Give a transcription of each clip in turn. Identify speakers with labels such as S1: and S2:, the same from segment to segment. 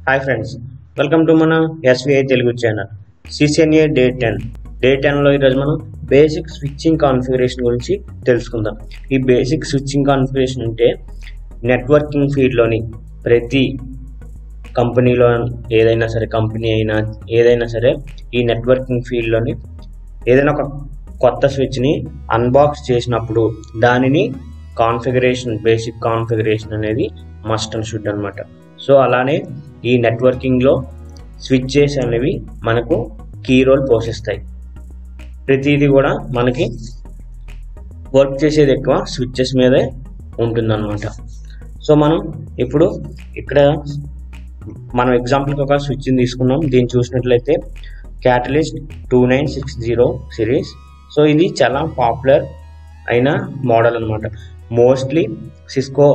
S1: hi friends welcome to మన SVI Telugu channel CCNA day ten day టెన్లో ఈరోజు మనం బేసిక్ స్విచ్చింగ్ కాన్ఫిగరేషన్ గురించి తెలుసుకుందాం ఈ బేసిక్ స్విచ్చింగ్ కాన్ఫిగరేషన్ అంటే నెట్వర్కింగ్ ఫీల్డ్లోని ప్రతి కంపెనీలో ఏదైనా సరే కంపెనీ అయినా ఏదైనా సరే ఈ నెట్వర్కింగ్ ఫీల్డ్లోని ఏదైనా ఒక కొత్త స్విచ్ని అన్బాక్స్ చేసినప్పుడు దానిని కాన్ఫిగరేషన్ బేసిక్ కాన్ఫిగరేషన్ అనేది మస్ట్ అండ్ షుడ్ అనమాట సో అలానే ఈ నెట్వర్కింగ్లో స్విచ్చెస్ అనేవి మనకు కీ రోల్ పోషిస్తాయి ప్రతిదీ కూడా మనకి వర్క్ చేసేది ఎక్కువ స్విచ్చెస్ మీదే ఉంటుందన్నమాట సో మనం ఇప్పుడు ఇక్కడ మనం ఎగ్జాంపుల్కి ఒక స్విచ్ని తీసుకున్నాం దీన్ని చూసినట్లయితే catalyst two nine six zero series so ఇది చాలా పాపులర్ అయిన మోడల్ అనమాట మోస్ట్లీ సిస్కో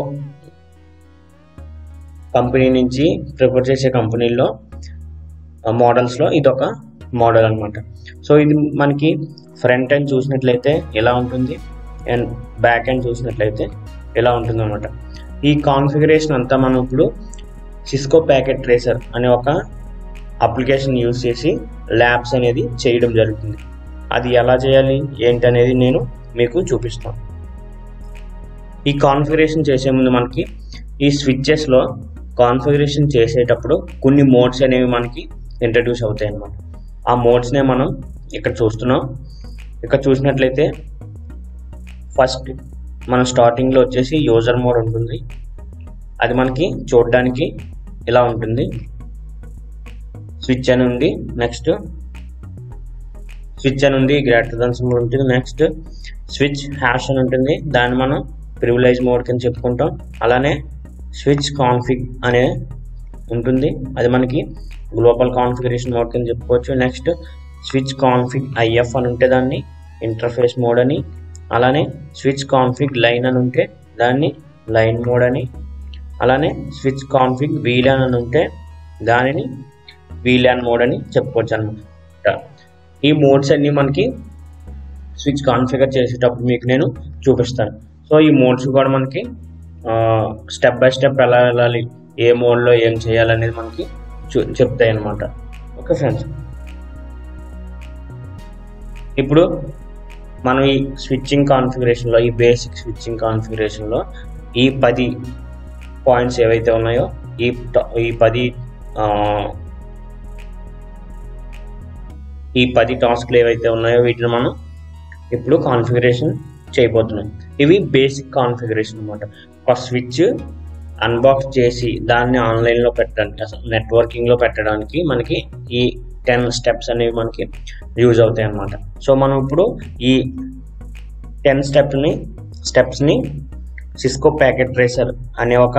S1: కంపెనీ నుంచి ప్రిపేర్ చేసే కంపెనీల్లో మోడల్స్లో ఇది ఒక మోడల్ అనమాట సో ఇది మనకి ఫ్రంట్ ఎండ్ చూసినట్లయితే ఎలా ఉంటుంది అండ్ బ్యాక్ ఎండ్ చూసినట్లయితే ఎలా ఉంటుంది అనమాట ఈ కాన్ఫిగరేషన్ అంతా మనం ఇప్పుడు సిస్కో ప్యాకెట్ ట్రేసర్ అనే ఒక అప్లికేషన్ యూజ్ చేసి ల్యాబ్స్ అనేది చేయడం జరుగుతుంది అది ఎలా చేయాలి ఏంటి అనేది నేను మీకు చూపిస్తాను ఈ కాన్ఫిగరేషన్ చేసే ముందు మనకి ఈ స్విచ్చెస్లో కాన్ఫిగరేషన్ చేసేటప్పుడు కొన్ని మోడ్స్ అనేవి మనకి ఇంట్రడ్యూస్ అవుతాయి అన్నమాట ఆ మోడ్స్నే మనం ఇక్కడ చూస్తున్నాం ఇక్కడ చూసినట్లయితే ఫస్ట్ మన స్టార్టింగ్లో వచ్చేసి యూజర్ మోడ్ ఉంటుంది అది మనకి చూడడానికి ఇలా ఉంటుంది స్విచ్ అని ఉంది నెక్స్ట్ స్విచ్ అని ఉంది గ్రేటర్ దన్ సింబల్ ఉంటుంది నెక్స్ట్ స్విచ్ హ్యాష్ అని ఉంటుంది దాన్ని మనం ప్రివిలైజ్ మోడ్ కింద చెప్పుకుంటాం అలానే స్విచ్ కాన్ఫిగ్ అనే ఉంటుంది అది మనకి గ్లోబల్ కాన్ఫిగరేషన్ మోడ్ కింద చెప్పుకోవచ్చు నెక్స్ట్ స్విచ్ కాన్ఫిగ్ ఐఎఫ్ అని ఉంటే దాన్ని ఇంటర్ఫేస్ మోడ్ అని అలానే స్విచ్ కాన్ఫిగ్ లైన్ అని ఉంటే దాన్ని లైన్ మోడ్ అని అలానే స్విచ్ కాన్ఫిగ్ వీలాన్ అని ఉంటే దానిని వీలాన్ మోడ్ అని చెప్పుకోవచ్చు అనమాట ఈ మోడ్స్ అన్నీ మనకి స్విచ్ కాన్ఫిగర్ చేసేటప్పుడు మీకు నేను చూపిస్తాను సో ఈ మోడ్స్ కూడా మనకి స్టెప్ బై స్టెప్ ఎలా వెళ్ళాలి ఏ మోడ్లో ఏం చేయాలనేది మనకి చూ చెప్తాయి అనమాట ఓకే ఫ్రెండ్స్ ఇప్పుడు మనం ఈ స్విచ్చింగ్ కాన్ఫిగరేషన్లో ఈ బేసిక్ స్విచ్చింగ్ కాన్ఫిగరేషన్లో ఈ పది పాయింట్స్ ఏవైతే ఉన్నాయో ఈ ఈ పది ఈ పది టాస్క్లు ఏవైతే ఉన్నాయో వీటిని మనం ఇప్పుడు కాన్ఫిగరేషన్ చేయబోతున్నాం ఇవి బేసిక్ కాన్ఫిగరేషన్ అనమాట ఒక స్విచ్ అన్బాక్స్ చేసి దాన్ని ఆన్లైన్లో పెట్టడానికి అసలు నెట్వర్కింగ్లో పెట్టడానికి మనకి ఈ టెన్ స్టెప్స్ అనేవి మనకి యూజ్ అవుతాయి అన్నమాట సో మనం ఇప్పుడు ఈ టెన్ స్టెప్ని స్టెప్స్ని సిస్కో ప్యాకెట్ ట్రేసర్ అనే ఒక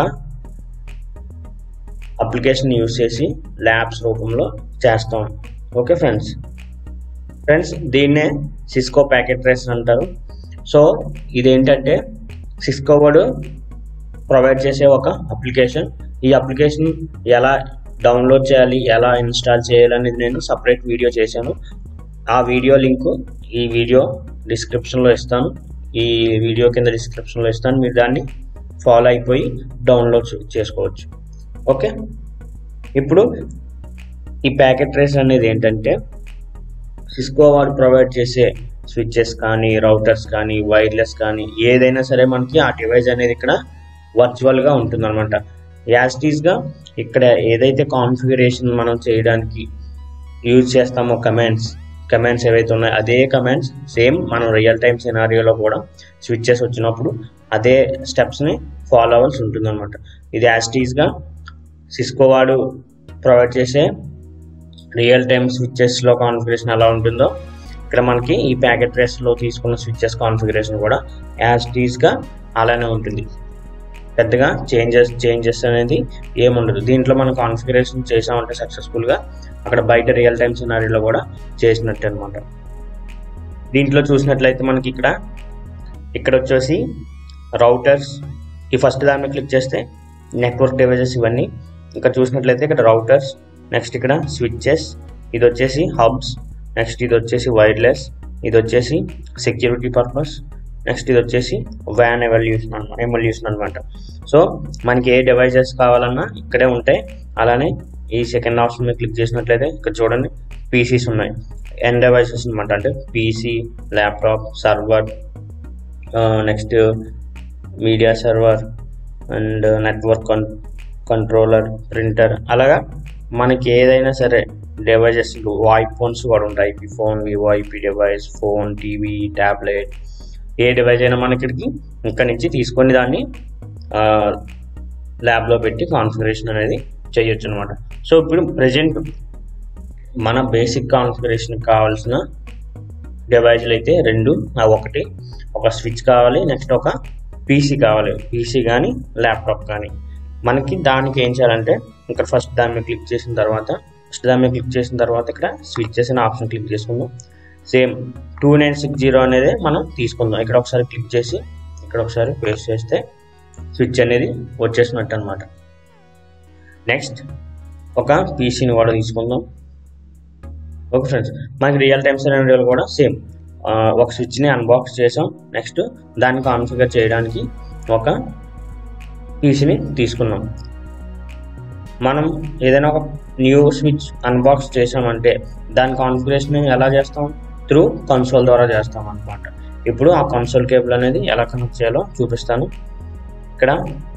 S1: అప్లికేషన్ యూజ్ చేసి ల్యాబ్స్ రూపంలో చేస్తాం ఓకే ఫ్రెండ్స్ ఫ్రెండ్స్ దీన్నే సిస్కో ప్యాకెట్ ట్రేసర్ అంటారు సో ఇదేంటంటే సిస్కో వాడు ప్రొవైడ్ చేసే ఒక అప్లికేషన్ ఈ అప్లికేషన్ ఎలా డౌన్లోడ్ చేయాలి ఎలా ఇన్స్టాల్ చేయాలి అనేది నేను సపరేట్ వీడియో చేశాను ఆ వీడియో లింక్ ఈ వీడియో డిస్క్రిప్షన్లో ఇస్తాను ఈ వీడియో కింద డిస్క్రిప్షన్లో ఇస్తాను మీరు దాన్ని ఫాలో అయిపోయి డౌన్లోడ్ చేసుకోవచ్చు ఓకే ఇప్పుడు ఈ ప్యాకెట్ ట్రేస్ అనేది ఏంటంటే సిస్కో వాడు ప్రొవైడ్ చేసే స్విచ్చెస్ కానీ రౌటర్స్ కానీ వైర్లెస్ కానీ ఏదైనా సరే మనకి ఆ డివైస్ అనేది ఇక్కడ వర్చువల్గా ఉంటుందన్నమాట యాస్టీస్గా ఇక్కడ ఏదైతే కాన్ఫిగరేషన్ మనం చేయడానికి యూజ్ చేస్తామో కమాండ్స్ కమాండ్స్ ఏవైతే ఉన్నాయో అదే కమాండ్స్ సేమ్ మనం రియల్ టైం సినారియోలో కూడా స్విచ్చెస్ వచ్చినప్పుడు అదే స్టెప్స్ని ఫాలో అవ్వాల్సి ఉంటుందన్నమాట ఇది యాస్టీస్గా సిస్కో వాడు ప్రొవైడ్ చేసే రియల్ టైం స్విచ్చెస్లో కాన్ఫిగరేషన్ ఎలా ఉంటుందో ఇక్కడ మనకి ఈ ప్యాకెట్ ట్రేస్లో తీసుకున్న స్విచ్చెస్ కాన్ఫిగరేషన్ కూడా యాస్టీస్గా అలానే ఉంటుంది పెద్దగా చేంజెస్ చేంజెస్ అనేది ఏముండదు దీంట్లో మనం కాన్ఫిగరేషన్ చేసామంటే సక్సెస్ఫుల్గా అక్కడ బయట రియల్ టైం సినారీలో కూడా చేసినట్టు అనమాట దీంట్లో చూసినట్లయితే మనకి ఇక్కడ ఇక్కడ వచ్చేసి రౌటర్స్ ఈ ఫస్ట్ దాని మీద క్లిక్ చేస్తే నెట్వర్క్ డివైజెస్ ఇవన్నీ ఇక్కడ చూసినట్లయితే ఇక్కడ రౌటర్స్ నెక్స్ట్ ఇక్కడ స్విచ్చెస్ ఇది వచ్చేసి హబ్స్ నెక్స్ట్ ఇది వచ్చేసి వైర్లెస్ ఇది వచ్చేసి సెక్యూరిటీ పర్పస్ నెక్స్ట్ ఇది వచ్చేసి వ్యాన్ ఎవల్యూషన్ అనమాట ఎవల్యూషన్ అనమాట సో మనకి ఏ డివైజెస్ కావాలన్నా ఇక్కడే ఉంటాయి అలానే ఈ సెకండ్ ఆప్షన్ మీద క్లిక్ చేసినట్లయితే ఇక్కడ చూడండి పీసీస్ ఉన్నాయి ఎన్ డివైసెస్ అనమాట అంటే PC laptop server next media server and network con controller printer అలాగా మనకి ఏదైనా సరే డివైజెస్ వాయిప్ ఫోన్స్ కూడా ఉంటాయి IP phone Vivo IP device phone TV tablet ఏ డివైస్ అయినా మన ఇక్కడికి ఇక్కడ నుంచి తీసుకొని దాన్ని ల్యాబ్లో పెట్టి కాన్ఫిగరేషన్ అనేది చేయొచ్చు అనమాట సో ఇప్పుడు ప్రజెంట్ మన బేసిక్ కాన్ఫిగరేషన్ కావాల్సిన డివైజ్లు అయితే రెండు ఆ ఒకటి ఒక స్విచ్ కావాలి నెక్స్ట్ ఒక పీసీ కావాలి పీసీ కానీ ల్యాప్టాప్ కానీ మనకి దానికి ఏం చేయాలంటే ఇక్కడ ఫస్ట్ దాని మీద క్లిక్ చేసిన తర్వాత ఫస్ట్ దాని మీద క్లిక్ చేసిన తర్వాత ఇక్కడ స్విచ్చెస్ అనే ఆప్షన్ క్లిక్ చేసుకుందాం same two nine six zero అనేది మనం తీసుకుందాం ఇక్కడ ఒకసారి క్లిక్ చేసి ఇక్కడ ఒకసారి ప్లేస్ చేస్తే స్విచ్ అనేది వచ్చేసినట్టు అనమాట నెక్స్ట్ ఒక పీసీని కూడా తీసుకుందాం ఓకే ఫ్రెండ్స్ మనకి రియల్ టైమ్ సినారియోలు కూడా సేమ్ ఒక స్విచ్ని అన్బాక్స్ చేసాం నెక్స్ట్ దాన్ని కాన్ఫిగర్ చేయడానికి ఒక పీసీని తీసుకున్నాం మనం ఏదైనా ఒక న్యూ స్విచ్ అన్బాక్స్ చేసామంటే దాని కాన్ఫిగరేషన్ ఎలా చేస్తాం త్రూ కన్సోల్ ద్వారా చేస్తాం అనమాట ఇప్పుడు ఆ కన్సోల్ కేబుల్ అనేది ఎలా కనెక్ట్ చేయాలో చూపిస్తాను ఇక్కడ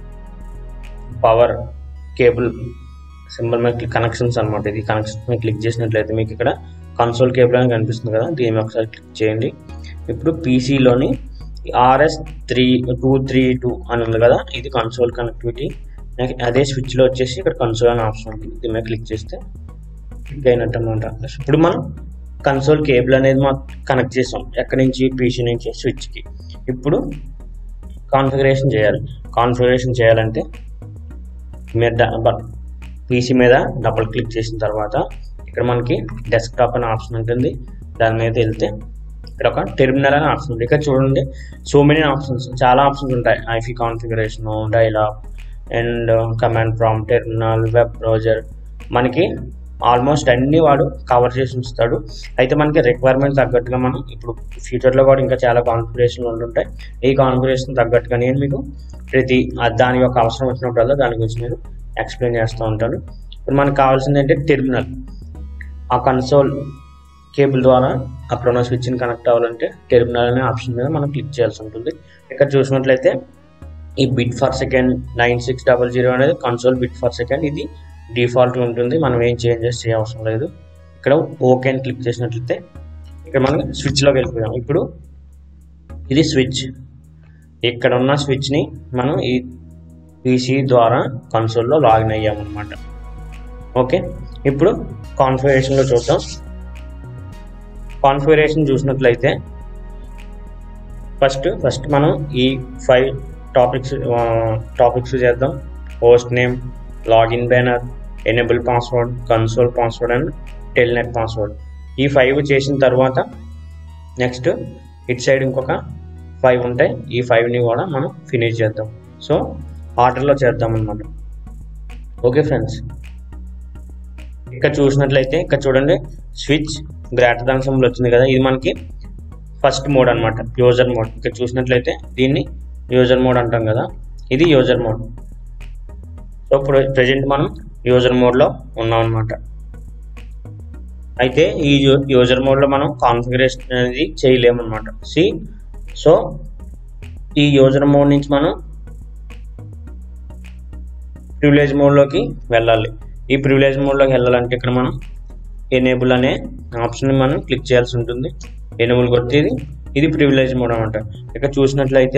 S1: పవర్ కేబుల్ సింబల్ మీద కనెక్షన్స్ అనమాట ఇది కనెక్షన్ మీద క్లిక్ చేసినట్లయితే మీకు ఇక్కడ కన్సోల్ కేబుల్ అని కనిపిస్తుంది కదా దీన్ని ఒకసారి క్లిక్ చేయండి ఇప్పుడు పీసీలోని RS three two three two అని ఉంది కదా ఇది కన్సోల్ కనెక్టివిటీ అదే స్విచ్లో వచ్చేసి ఇక్కడ కన్సోల్ అనే ఆప్షన్ ఉంటుంది దీని మీద క్లిక్ చేస్తే క్లిక్ అయినట్టు అనమాట ఇప్పుడు మనం కన్సోల్ కేబుల్ అనేది మనం కనెక్ట్ చేసాం ఎక్కడి నుంచి పీసీ నుంచి స్విచ్కి ఇప్పుడు కాన్ఫిగరేషన్ చేయాలి కాన్ఫిగరేషన్ చేయాలంటే మీరు పీసీ మీద డబుల్ క్లిక్ చేసిన తర్వాత ఇక్కడ మనకి డెస్క్టాప్ అనే ఆప్షన్ ఉంటుంది దాని మీద వెళ్తే ఇక్కడ ఒక టెర్మినల్ అనే ఆప్షన్ ఉంది ఇక్కడ చూడండి సో మెనీ ఆప్షన్స్ చాలా ఆప్షన్స్ ఉంటాయి IP configuration dialog and command prompt terminal web browser మనకి ఆల్మోస్ట్ అన్ని వాడు కవర్ చేసి ఉంచుతాడు అయితే మనకి రిక్వైర్మెంట్ తగ్గట్టుగా మనం ఇప్పుడు ఫ్యూచర్లో కూడా ఇంకా చాలా కాన్ఫిగరేషన్లు ఉంటుంటాయి ఈ కాన్ఫిగరేషన్ తగ్గట్టుగా నేను మీకు ప్రతి దాని యొక్క అవసరం వచ్చినప్పుడల్లా దాని గురించి నేను ఎక్స్ప్లెయిన్ చేస్తూ ఉంటాను ఇప్పుడు మనకు కావాల్సింది అంటే టెర్మినల్ ఆ కన్సోల్ కేబుల్ ద్వారా అక్కడ ఉన్న స్విచ్ని కనెక్ట్ అవ్వాలంటే టెర్మినల్ అనే ఆప్షన్ మీద మనం క్లిక్ చేయాల్సి ఉంటుంది ఇక్కడ చూసినట్లయితే ఈ bit per second nine six double zero అనేది కన్సోల్ బిట్ ఫర్ సెకండ్ ఇది డిఫాల్ట్ ఉంటుంది మనం ఏం చేంజెస్ చేయవసరం లేదు ఇక్కడ ఓకే అని క్లిక్ చేసినట్లయితే ఇక్కడ మనం స్విచ్లోకి వెళ్ళిపోయాం ఇప్పుడు ఇది స్విచ్ ఇక్కడ ఉన్న స్విచ్ని మనం ఈ పీసీ ద్వారా కన్సోల్లో లాగిన్ అయ్యామన్నమాట ఓకే ఇప్పుడు కాన్ఫిగరేషన్లో చూద్దాం కాన్ఫిగరేషన్ చూసినట్లయితే ఫస్ట్ ఫస్ట్ మనం ఈ ఫైవ్ టాపిక్స్ టాపిక్స్ చేద్దాం host name login banner enable password console password and telnet password ఈ ఫైవ్ చేసిన తర్వాత నెక్స్ట్ ఇట్ సైడ్ ఇంకొక ఫైవ్ ఉంటాయి ఈ ఫైవ్ని కూడా మనం ఫినిష్ చేద్దాం సో ఆర్డర్లో చేద్దాం అనమాట ఓకే ఫ్రెండ్స్ ఇక్కడ చూసినట్లయితే ఇక్కడ చూడండి స్విచ్ గ్రేటర్ దాన్ సింబల్ వచ్చింది కదా ఇది మనకి ఫస్ట్ మోడ్ అనమాట యూజర్ మోడ్ ఇక్కడ చూసినట్లయితే దీన్ని యూజర్ మోడ్ అంటాం కదా ఇది యూజర్ మోడ్ సో ఇప్పుడు ప్రజెంట్ మనం యూజర్ మోడ్లో ఉన్నాం అనమాట అయితే ఈ యూజర్ మోడ్లో మనం కాన్ఫిగరేషన్ అనేది చేయలేమన్నమాట సి సో ఈ యూజర్ మోడ్ నుంచి మనం ప్రివిలేజ్ మోడ్లోకి వెళ్ళాలి ఈ ప్రివిలేజ్ మోడ్లోకి వెళ్ళాలంటే ఇక్కడ మనం ఎనేబుల్ అనే ఆప్షన్ మనం క్లిక్ చేయాల్సి ఉంటుంది ఎనేబుల్ కొట్టి ఇది ఇది ప్రివిలేజ్ మోడ్ అనమాట ఇక్కడ చూసినట్లయితే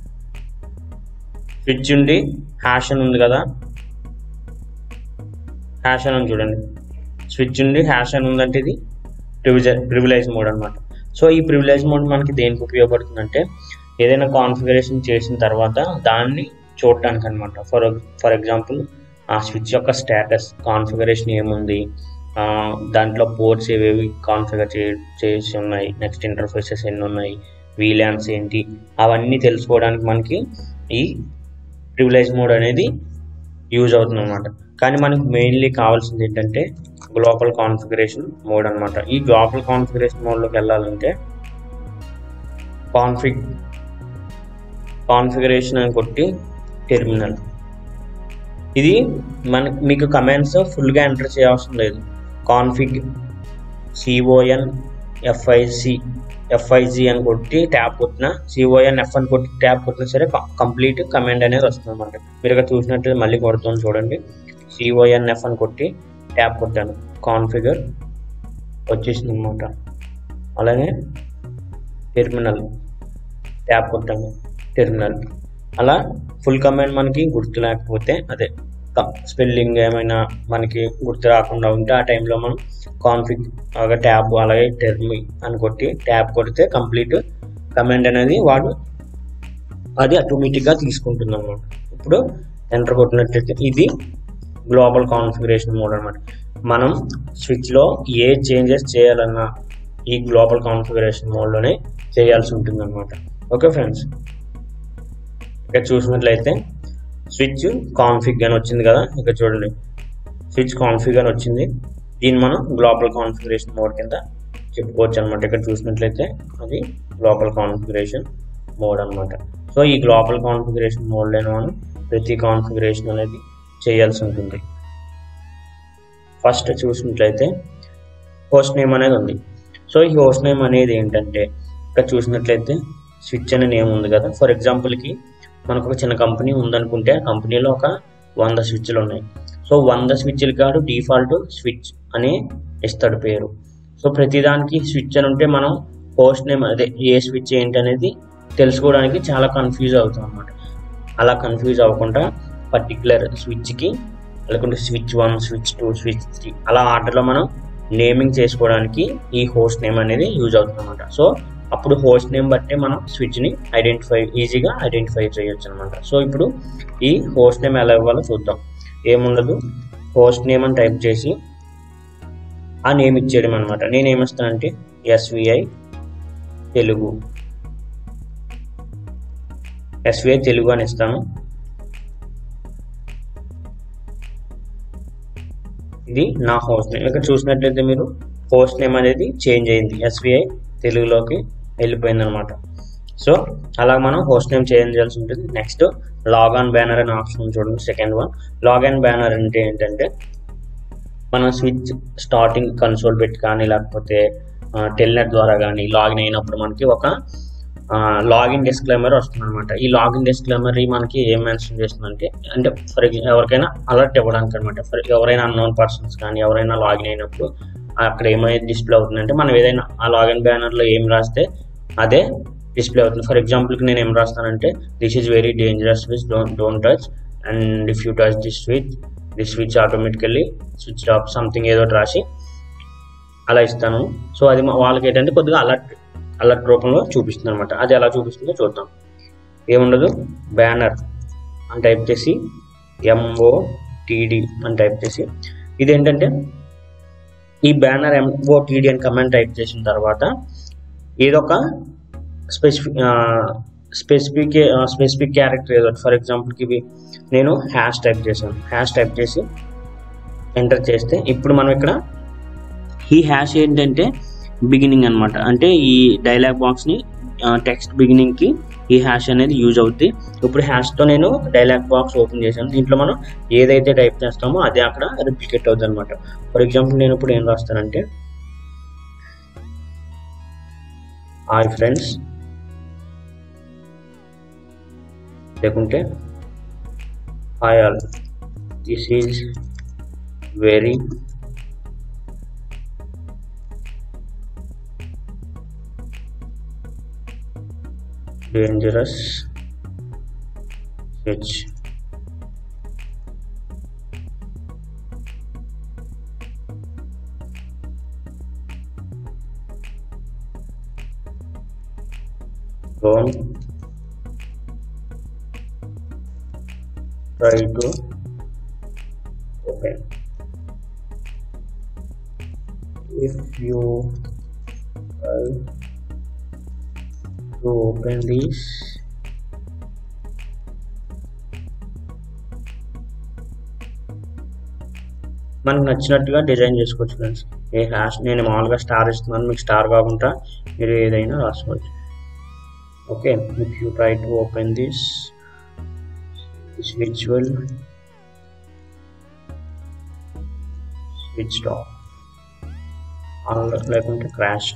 S1: స్విచ్ ఉండి హ్యాష్ అని ఉంది కదా హ్యాష్ అని ఉంది చూడండి స్విచ్ ఉండి హ్యాష్ అని ఉందంటే ఇది ప్రివిజ ప్రివిలైజ్ మోడ్ అనమాట సో ఈ ప్రివిలైజ్ మోడ్ మనకి దేనికి ఉపయోగపడుతుందంటే ఏదైనా కాన్ఫిగరేషన్ చేసిన తర్వాత దాన్ని చూడటానికి అనమాట ఫర్ ఫర్ ఎగ్జాంపుల్ ఆ స్విచ్ యొక్క స్టేటస్ కాన్ఫిగరేషన్ ఏముంది దాంట్లో పోర్ట్స్ ఏవేవి కాన్ఫిగర్ చే చేసి ఉన్నాయి నెక్స్ట్ ఇంటర్ఫేసెస్ ఎన్ని ఉన్నాయి వీలాన్స్ ఏంటి అవన్నీ తెలుసుకోవడానికి మనకి ఈ ప్రివిలైజ్ మోడ్ అనేది యూజ్ అవుతుంది అనమాట కానీ మనకు మెయిన్లీ కావాల్సింది ఏంటంటే గ్లోబల్ కాన్ఫిగరేషన్ మోడ్ అనమాట ఈ గ్లోబల్ కాన్ఫిగరేషన్ మోడ్లోకి వెళ్ళాలంటే కాన్ఫిగ్ కాన్ఫిగరేషన్ అని కొట్టి టెర్మినల్ ఇది మన మీకు కమాండ్స్ ఫుల్గా ఎంటర్ చేయవసరం లేదు కాన్ఫిగ్ సిఓఎన్ ఎఫ్ఐసి ఎఫ్ఐజి అని కొట్టి ట్యాప్ కొట్టినా సిఓఎన్ ఎఫ్ అని కొట్టి ట్యాప్ కొట్టినా సరే కంప్లీట్ కమాండ్ అనేది వస్తుంది అనమాట మీరు ఇక్కడ చూసినట్లయితే మళ్ళీ కొడుతుంది చూడండి సిఓఎన్ ఎఫ్ అని కొట్టి ట్యాప్ కొట్టాను కాన్ఫిగర్ వచ్చేసింది అనమాట అలాగే టెర్మినల్ ట్యాప్ కొట్టాను టెర్మినల్ అలా ఫుల్ కమాండ్ మనకి గుర్తు లేకపోతే అదే స్పెల్లింగ్ ఏమైనా మనకి గుర్తు రాకుండా ఉంటే ఆ టైంలో మనం కాన్ఫిగ్ అలాగే ట్యాబ్ అలాగే టెర్మి అని కొట్టి ట్యాబ్ కొడితే కంప్లీట్ కమాండ్ అనేది వాడు అది ఆటోమేటిక్గా తీసుకుంటుంది అనమాట ఇప్పుడు ఎంటర్ కొట్టినట్లయితే ఇది గ్లోబల్ కాన్ఫిగరేషన్ మోడ్ అనమాట మనం స్విచ్లో ఏ చేంజెస్ చేయాలన్నా ఈ గ్లోబల్ కాన్ఫిగరేషన్ మోడ్లోనే చేయాల్సి ఉంటుంది అనమాట ఓకే ఫ్రెండ్స్ ఇక్కడ చూసినట్లయితే స్విచ్ కాన్ఫిగ్ అని వచ్చింది కదా ఇక్కడ చూడండి స్విచ్ కాన్ఫిగ్ అని వచ్చింది దీన్ని మనం గ్లోబల్ కాన్ఫిగరేషన్ మోడ్ కింద చెప్పుకోవచ్చు అనమాట ఇక్కడ చూసినట్లయితే అది గ్లోబల్ కాన్ఫిగరేషన్ మోడ్ అనమాట సో ఈ గ్లోబల్ కాన్ఫిగరేషన్ మోడ్లోనే మనం ప్రతి కాన్ఫిగరేషన్ అనేది చేయాల్సి ఉంటుంది ఫస్ట్ చూసినట్లయితే హోస్ట్ నేమ్ అనేది ఉంది సో ఈ హోస్ట్ నేమ్ అనేది ఏంటంటే ఇక్కడ చూసినట్లయితే స్విచ్ అనే నేమ్ ఉంది కదా ఫర్ ఎగ్జాంపుల్కి మనకు ఒక చిన్న కంపెనీ ఉందనుకుంటే ఆ కంపెనీలో ఒక వంద స్విచ్లు ఉన్నాయి సో వంద స్విచ్లు కాదు డిఫాల్ట్ స్విచ్ అని ఇస్తాడు పేరు సో ప్రతిదానికి స్విచ్ అని ఉంటే మనం హోస్ట్ నేమ్ అదే ఏ స్విచ్ ఏంటి అనేది తెలుసుకోవడానికి చాలా కన్ఫ్యూజ్ అవుతాం అనమాట అలా కన్ఫ్యూజ్ అవ్వకుండా పర్టికులర్ స్విచ్కి లేకుంటే switch one switch two switch three అలా ఆర్డర్లో మనం నేమింగ్ చేసుకోవడానికి ఈ హోస్ట్ నేమ్ అనేది యూజ్ అవుతుంది అనమాట సో అప్పుడు హోస్ట్ నేమ్ బట్టే మనం స్విచ్ని ఐడెంటిఫై ఈజీగా ఐడెంటిఫై చేయొచ్చు అనమాట సో ఇప్పుడు ఈ హోస్ట్ నేమ్ ఎలా ఇవ్వాలో చూద్దాం ఏముండదు హోస్ట్ నేమ్ అని టైప్ చేసి ఆ నేమ్ ఇచ్చేయడం అనమాట నేను ఏమిస్తానంటే ఎస్విఐ తెలుగు ఎస్విఐ తెలుగు అని ఇస్తాను ఇది నా హోస్ట్ నేమ్ ఇక్కడ చూసినట్లయితే మీరు హోస్ట్ నేమ్ అనేది చేంజ్ అయింది ఎస్బీఐ తెలుగులోకి వెళ్ళిపోయింది అనమాట సో అలా మనం హోస్ట్ నేమ్ చేంజ్ చేయాల్సి ఉంటుంది నెక్స్ట్ లాగ్ ఆన్ బ్యానర్ అనే ఆప్షన్ చూడండి second one log on banner అంటే ఏంటంటే మనం స్విచ్ స్టార్టింగ్ కన్సోల్ పెట్టి కానీ లేకపోతే టెల్నెట్ ద్వారా కానీ లాగిన్ అయినప్పుడు మనకి ఒక లాగిన్ డిస్క్లైమర్ వస్తుంది అనమాట ఈ లాగిన్ డిస్క్లైమర్ మనకి ఏం మెన్షన్ చేస్తుందంటే అంటే ఫర్ ఎవరికైనా అలర్ట్ ఇవ్వడానికి అనమాట ఫర్ ఎవరైనా అన్నోన్ పర్సన్స్ కానీ ఎవరైనా లాగిన్ అయినప్పుడు అక్కడ ఏమైతే డిస్ప్లే అవుతుందంటే మనం ఏదైనా ఆ లాగిన్ బ్యానర్లో ఏం రాస్తే అదే డిస్ప్లే అవుతుంది ఫర్ ఎగ్జాంపుల్కి నేను ఏం రాస్తానంటే this is very dangerous switch don't don't touch and if you touch this switch this switch automatically switch off something ఏదో రాసి అలా ఇస్తాను సో అది వాళ్ళకి ఏంటంటే కొద్దిగా అలర్ట్ అలర్ట్ రూపంలో చూపిస్తుంది అనమాట అది ఎలా చూపిస్తుందో చూద్దాం ఏముండదు బ్యానర్ అని టైప్ చేసి ఎంఓటీడీ అని టైప్ చేసి ఇదేంటంటే ఈ బ్యానర్ ఎంఓటీడీ అని కమెంట్ టైప్ చేసిన తర్వాత ఏదో ఒక స్పెసిఫిక్ స్పెసిఫిక్ స్పెసిఫిక్ క్యారెక్టర్ ఏదో ఫర్ ఎగ్జాంపుల్కి ఇవి నేను హ్యాష్ టైప్ చేశాను హ్యాష్ టైప్ చేసి ఎంటర్ చేస్తే ఇప్పుడు మనం ఇక్కడ ఈ హ్యాష్ ఏంటంటే బిగినింగ్ అనమాట అంటే ఈ డైలాగ్ బాక్స్ని టెక్స్ట్ బిగినింగ్కి ఈ హ్యాష్ అనేది యూజ్ అవుద్ది ఇప్పుడు హ్యాష్తో నేను డైలాగ్ బాక్స్ ఓపెన్ చేశాను దీంట్లో మనం ఏదైతే టైప్ చేస్తామో అదే అక్కడ రిప్లికేట్ అవుతుంది అనమాట ఫర్ ఎగ్జాంపుల్ నేను ఇప్పుడు ఏం రాస్తానంటే హాయ్ ఫ్రెండ్స్ లేకుంటే hi all this is very dangerous switch don't try to open if you try to open this మనకు నచ్చినట్టుగా డిజైన్ చేసుకోవచ్చు ఫ్రెండ్స్ ఏ హ్యాష్ నేను మామూలుగా స్టార్ ఇస్తున్నాను మీకు స్టార్ కాకుండా మీరు ఏదైనా రాసుకోవచ్చు okay if you try to open this this visual switch off on లేకుంటే క్రాష్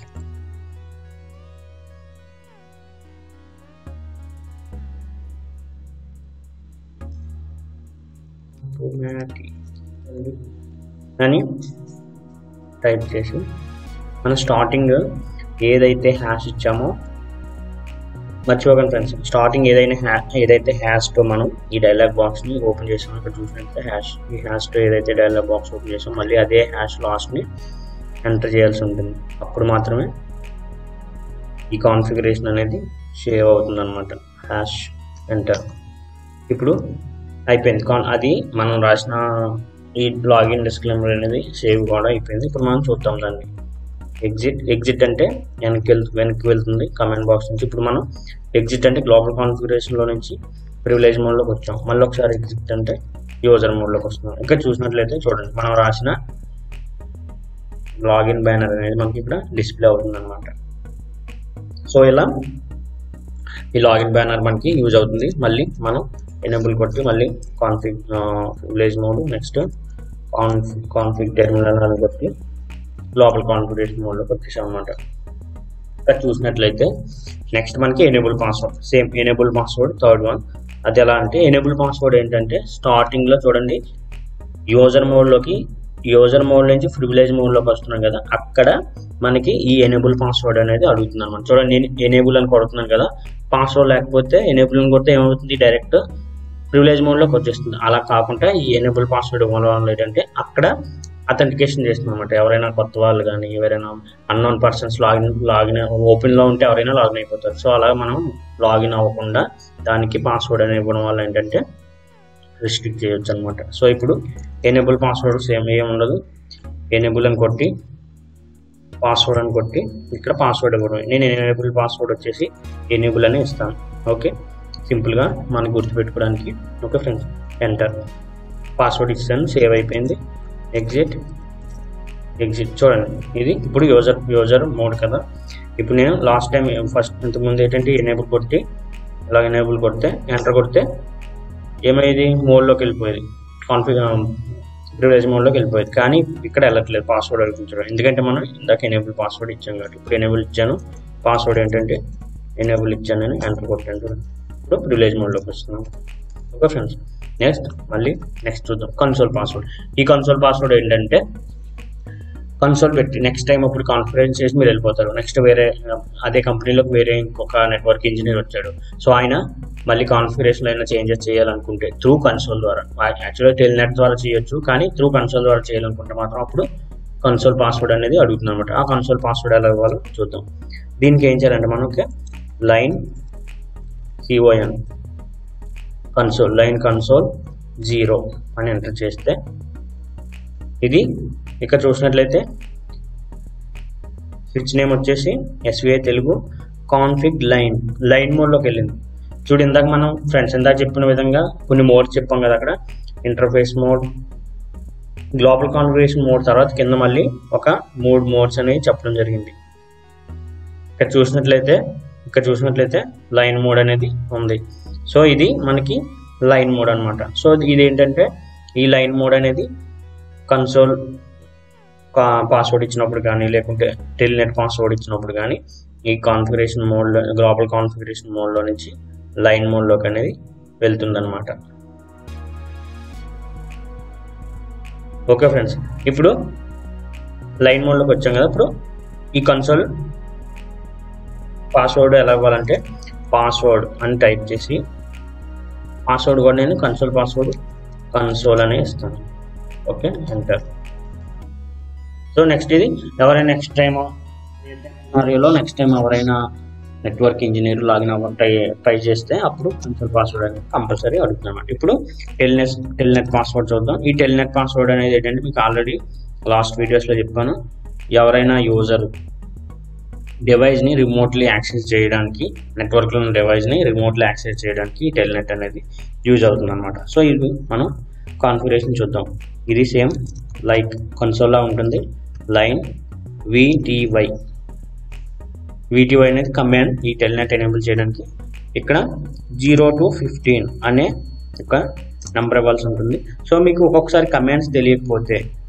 S1: అని టైప్ చేసి మనం స్టార్టింగ్ ఏదైతే హ్యాష్ ఇచ్చామో మర్చిపోకండి ఫ్రెండ్స్ స్టార్టింగ్ ఏదైనా హ్యా ఏదైతే హ్యాష్తో మనం ఈ డైలాగ్ బాక్స్ని ఓపెన్ చేసామో ఇక్కడ చూసినట్లయితే హ్యాష్ ఈ హ్యాష్తో ఏదైతే డైలాగ్ బాక్స్ ఓపెన్ చేసామో మళ్ళీ అదే హ్యాష్ లాస్ట్ని ఎంటర్ చేయాల్సి ఉంటుంది అప్పుడు మాత్రమే ఈ కాన్ఫిగరేషన్ అనేది సేవ్ అవుతుంది అనమాట హ్యాష్ ఎంటర్ ఇప్పుడు అయిపోయింది కాన్ అది మనం రాసిన ఈ లాగిన్ డిస్క్లైమర్ అనేది సేవ్ కూడా అయిపోయింది ఇప్పుడు మనం చూద్దాం దాన్ని ఎగ్జిట్ ఎగ్జిట్ అంటే వెనక్కి వెళ్తు వెనక్కి వెళ్తుంది కమెంట్ బాక్స్ నుంచి ఇప్పుడు మనం ఎగ్జిట్ అంటే గ్లోబల్ కాన్ఫిగరేషన్లో నుంచి ప్రివిలేజ్ మోడ్లోకి వచ్చాం మళ్ళీ ఒకసారి ఎగ్జిట్ అంటే యూజర్ మోడ్లోకి వస్తున్నాం ఇక్కడ చూసినట్లయితే చూడండి మనం రాసిన లాగిన్ బ్యానర్ అనేది మనకి ఇక్కడ డిస్ప్లే అవుతుంది అనమాట సో ఇలా ఈ లాగిన్ బ్యానర్ మనకి యూజ్ అవుతుంది మళ్ళీ మనం ఎనేబుల్ కొట్టి మళ్ళీ config village mode next config config terminal అని కొట్టి లోపల కాన్ఫిగరేషన్ మోడ్లోకి వచ్చేసాం అనమాట ఇక్కడ చూసినట్లయితే నెక్స్ట్ మనకి enable password same enable password third one అది ఎలా అంటే ఎనేబుల్ పాస్వర్డ్ ఏంటంటే స్టార్టింగ్లో చూడండి యూజర్ మోడ్లోకి యూజర్ మోడ్ నుంచి ప్రివిలేజ్ మోడ్లోకి వస్తున్నాం కదా అక్కడ మనకి ఈ ఎనేబుల్ పాస్వర్డ్ అనేది అడుగుతుంది అనమాట చూడండి నేను ఎనేబుల్ అని కొడుతున్నాను కదా పాస్వర్డ్ లేకపోతే ఎనేబుల్ అని కొడితే ఏమవుతుంది డైరెక్ట్ ప్రివిలేజ్ మోడ్లోకి వచ్చేస్తుంది అలా కాకుండా ఈ ఎనేబుల్ పాస్వర్డ్ ఇవ్వడం వల్ల ఏంటంటే అక్కడ అథెంటికేషన్ చేస్తుంది అనమాట ఎవరైనా కొత్త వాళ్ళు కానీ ఎవరైనా అన్నోన్ పర్సన్స్ లాగిన్ లాగిన్ ఓపెన్లో ఉంటే ఎవరైనా లాగిన్ అయిపోతారు సో అలా మనం లాగిన్ అవ్వకుండా దానికి పాస్వర్డ్ అని ఇవ్వడం వల్ల ఏంటంటే రిస్ట్రిక్ట్ చేయొచ్చు అనమాట సో ఇప్పుడు ఎనేబుల్ పాస్వర్డ్ సేమ్ ఏం ఉండదు ఎనేబుల్ అని కొట్టి పాస్వర్డ్ అని కొట్టి ఇక్కడ పాస్వర్డ్ ఇవ్వడం నేను ఎనేబుల్ పాస్వర్డ్ వచ్చేసి ఎనేబుల్ అని ఇస్తాను ఓకే సింపుల్గా మనకు గుర్తుపెట్టుకోవడానికి ఓకే ఫ్రెండ్స్ ఎంటర్ పాస్వర్డ్ ఇస్తాను సేవ్ అయిపోయింది ఎగ్జిట్ ఎగ్జిట్ చూడండి ఇది ఇప్పుడు యూజర్ యూజర్ మోడ్ కదా ఇప్పుడు నేను లాస్ట్ టైం ఫస్ట్ ఇంతకుముందు ఏంటంటే ఎనేబుల్ కొట్టి ఇలా ఎనేబుల్ కొడితే ఎంటర్ కొడితే ఏమైంది మోడ్లోకి వెళ్ళిపోయేది కాన్ఫిగ ప్రివిలేజ్ మోడ్లోకి వెళ్ళిపోయేది కానీ ఇక్కడ వెళ్ళట్లేదు పాస్వర్డ్ అడుగుతుంటారు ఎందుకంటే మనం ఇందాక ఎనేబుల్ పాస్వర్డ్ ఇచ్చాం కాబట్టి ఇప్పుడు ఎనేబుల్ ఇచ్చాను పాస్వర్డ్ ఏంటంటే ఎనేబుల్ ఇచ్చాను అని ఎంటర్ కొట్టాను చూడండి ఇప్పుడు ప్రివిలేజ్ మోడ్లోకి వస్తున్నాం ఓకే ఫ్రెండ్స్ నెక్స్ట్ మళ్ళీ నెక్స్ట్ చూద్దాం కన్సోల్ పాస్వర్డ్ ఈ కన్సోల్ పాస్వర్డ్ ఏంటంటే కన్సోల్ పెట్టి నెక్స్ట్ టైం అప్పుడు కాన్ఫరెన్స్ చేసి మీరు వెళ్ళిపోతారు నెక్స్ట్ వేరే అదే కంపెనీలోకి వేరే ఇంకొక నెట్వర్క్ ఇంజనీర్ వచ్చాడు సో ఆయన మళ్ళీ కాన్ఫిగరేషన్ అయినా చేంజెస్ చేయాలనుకుంటే త్రూ కన్సోల్ ద్వారా యాక్చువల్గా టెలినెట్ ద్వారా చేయొచ్చు కానీ త్రూ కన్సోల్ ద్వారా చేయాలనుకుంటే మాత్రం అప్పుడు కన్సోల్ పాస్వర్డ్ అనేది అడుగుతుంది అనమాట ఆ కన్సోల్ పాస్వర్డ్ ఎలా ఇవ్వాలో చూద్దాం దీనికి ఏం చేయాలంటే మనకి line CON console line console zero అని ఎంటర్ చేస్తే ఇది ఇక్కడ చూసినట్లయితే స్విచ్ నేమ్ వచ్చేసి SVI Telugu config line line మోడ్లోకి వెళ్ళింది చూడు ఇందాక మనం ఫ్రెండ్స్ ఇందాక చెప్పిన విధంగా కొన్ని మోడ్స్ చెప్పాం కదా అక్కడ interface mode global configuration mode తర్వాత కింద మళ్ళీ ఒక మూడు మోడ్స్ అనేవి చెప్పడం జరిగింది ఇక్కడ చూసినట్లయితే ఇక్కడ చూసినట్లయితే లైన్ మోడ్ అనేది ఉంది సో ఇది మనకి లైన్ మోడ్ అనమాట సో ఇది ఏంటంటే ఈ లైన్ మోడ్ అనేది కన్సోల్ పాస్వర్డ్ ఇచ్చినప్పుడు కానీ లేకుంటే టెలినెట్ పాస్వర్డ్ ఇచ్చినప్పుడు కానీ ఈ కాన్ఫిగరేషన్ మోడ్లో గ్లోబల్ కాన్ఫిగరేషన్ మోడ్లో నుంచి లైన్ మోడ్లోకి అనేది వెళ్తుందన్నమాట ఓకే ఫ్రెండ్స్ ఇప్పుడు లైన్ మోడ్లోకి వచ్చాం కదా ఇప్పుడు ఈ కన్సోల్ పాస్వర్డ్ ఎలా ఇవ్వాలంటే పాస్వర్డ్ అని టైప్ చేసి పాస్వర్డ్ కూడా నేను కన్సోల్ పాస్వర్డ్ కన్సోల్ అనే ఇస్తాను ఓకే ఎంటర్ సో నెక్స్ట్ ఇది ఎవరైనా నెక్స్ట్ టైం సినారియోలో నెక్స్ట్ టైం ఎవరైనా నెట్వర్క్ ఇంజనీర్ లాగిన్ అవ్వ ట్రై ట్రై చేస్తే అప్పుడు కన్సోల్ పాస్వర్డ్ అనేది కంపల్సరీ అడుగుతున్నమాట ఇప్పుడు టెల్నెట్ టెల్నెట్ పాస్వర్డ్ చూద్దాం ఈ టెల్నెట్ పాస్వర్డ్ అనేది ఏంటంటే మీకు ఆల్రెడీ లాస్ట్ వీడియోస్లో చెప్పాను ఎవరైనా యూజర్ డివైస్ని రిమోట్లీ యాక్సెస్ చేయడానికి నెట్వర్క్లో ఉన్న డివైస్ని రిమోట్లీ యాక్సెస్ చేయడానికి ఈ టెల్నెట్ అనేది యూజ్ అవుతుంది అనమాట సో ఇది మనం కాన్ఫిగరేషన్ చూద్దాం ఇది సేమ్ లైక్ కన్సోల్లా ఉంటుంది లైన్ విటివై విటివై అనేది కమాండ్ ఈ టెల్నెట్ ఎనేబుల్ చేయడానికి ఇక్కడ జీరో టు ఫిఫ్టీన్ అనే ఒక నెంబర్ ఇవ్వాల్సి ఉంటుంది సో మీకు ఒక్కొక్కసారి కమాండ్స్ తెలియకపోతే